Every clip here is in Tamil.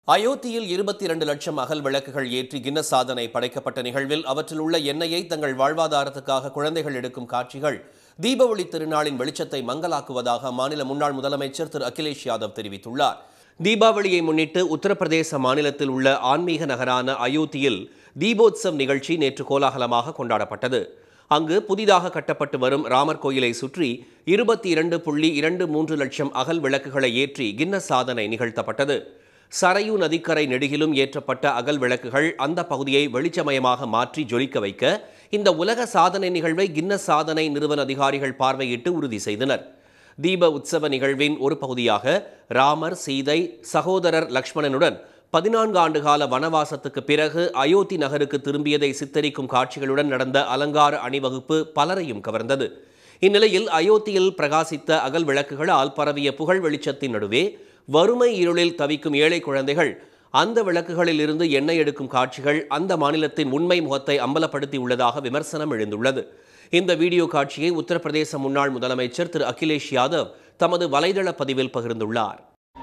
அயோத்தியில் இருபத்தி இரண்டு லட்சம் அகல் விளக்குகள் ஏற்றி கின்னஸ் சாதனை படைக்கப்பட்ட நிகழ்வில் அவற்றில் உள்ள எண்ணெயை தங்கள் வாழ்வாதாரத்துக்காக குழந்தைகள் எடுக்கும் காட்சிகள் தீபாவளி திருநாளின் வெளிச்சத்தை மங்கலாக்குவதாக அம்மாநில முன்னாள் முதலமைச்சர் திரு அகிலேஷ் யாதவ் தெரிவித்துள்ளார் தீபாவளியை முன்னிட்டு உத்தரப்பிரதேச மாநிலத்தில் உள்ள ஆன்மீக நகரான அயோத்தியில் தீபோத்சவ் நிகழ்ச்சி நேற்று கோலாகலமாக கொண்டாடப்பட்டது அங்கு புதிதாக கட்டப்பட்டு வரும் ராமர் கோயிலை சுற்றி இருபத்தி இரண்டு புள்ளி இரண்டு மூன்று லட்சம் அகல் விளக்குகளை ஏற்றி கின்னஸ் சாதனை நிகழ்த்தப்பட்டது சரையு நதிக்கரை நெடுகிலும் ஏற்றப்பட்ட அகல் விளக்குகள் அந்த பகுதியை வெளிச்சமயமாக மாற்றி ஜொலிக்க வைக்க இந்த உலக சாதனை நிகழ்வை கின்னஸ் சாதனை நிறுவன அதிகாரிகள் பார்வையிட்டு உறுதி செய்தனர் தீப உற்சவ நிகழ்வின் ஒரு பகுதியாக ராமர் சீதை சகோதரர் லக்ஷ்மணனுடன் பதினான்கு ஆண்டுகால வனவாசத்துக்கு பிறகு அயோத்தி நகருக்கு திரும்பியதை சித்தரிக்கும் காட்சிகளுடன் நடந்த அலங்கார அணிவகுப்பு பலரையும் கவர்ந்தது இந்நிலையில் அயோத்தியில் பிரகாசித்த அகல் விளக்குகளால் பரவிய புகழ் வெளிச்சத்தின் நடுவே வறுமை இருளில் தவிக்கும் ஏழை குழந்தைகள் அந்த விளக்குகளில் இருந்து எண்ணெய் எடுக்கும் காட்சிகள் அந்த மாநிலத்தின் உண்மை முகத்தை அம்பலப்படுத்தி உள்ளதாக விமர்சனம் எழுந்துள்ளது இந்த வீடியோ காட்சியை உத்தரப்பிரதேச முன்னாள் முதலமைச்சர் திரு அகிலேஷ் யாதவ் தமது வலைதள பதிவில் பகிர்ந்துள்ளார்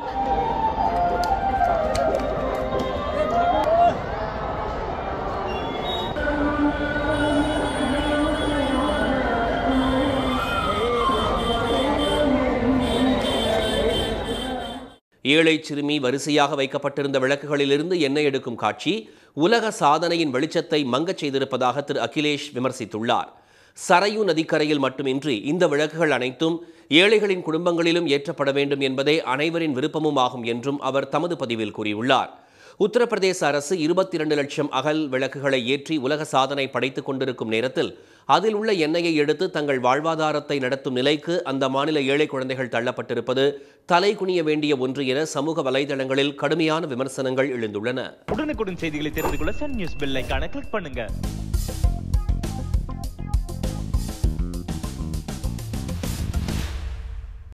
ஏழை சிறுமி வரிசையாக வைக்கப்பட்டிருந்த விளக்குகளிலிருந்து எண்ணெய் எடுக்கும் காட்சி உலக சாதனையின் வெளிச்சத்தை மங்கச் செய்திருப்பதாக திரு அகிலேஷ் விமர்சித்துள்ளார் சரையு நதிக்கரையில் மட்டுமின்றி இந்த விளக்குகள் அனைத்தும் ஏழைகளின் குடும்பங்களிலும் ஏற்றப்பட வேண்டும் என்பதே அனைவரின் விருப்பமும் ஆகும் என்றும் அவர் தமது பதிவில் கூறியுள்ளார் உத்தரப்பிரதேச அரசு இருபத்தி இரண்டு லட்சம் அகல் விளக்குகளை ஏற்றி உலக சாதனை படைத்துக் கொண்டிருக்கும் நேரத்தில் அதில் உள்ள எண்ணெயை எடுத்து தங்கள் வாழ்வாதாரத்தை நடத்தும் நிலைக்கு அந்த மாநில ஏழை குழந்தைகள் தள்ளப்பட்டிருப்பது தலை குனிய வேண்டிய ஒன்று என சமூக வலைதளங்களில் கடுமையான விமர்சனங்கள் எழுந்துள்ளன உடனுக்குடன் செய்திகளை தெரிந்து கொள்ள சன் நியூஸ் பெல் ஐகானை கிளிக் பண்ணுங்க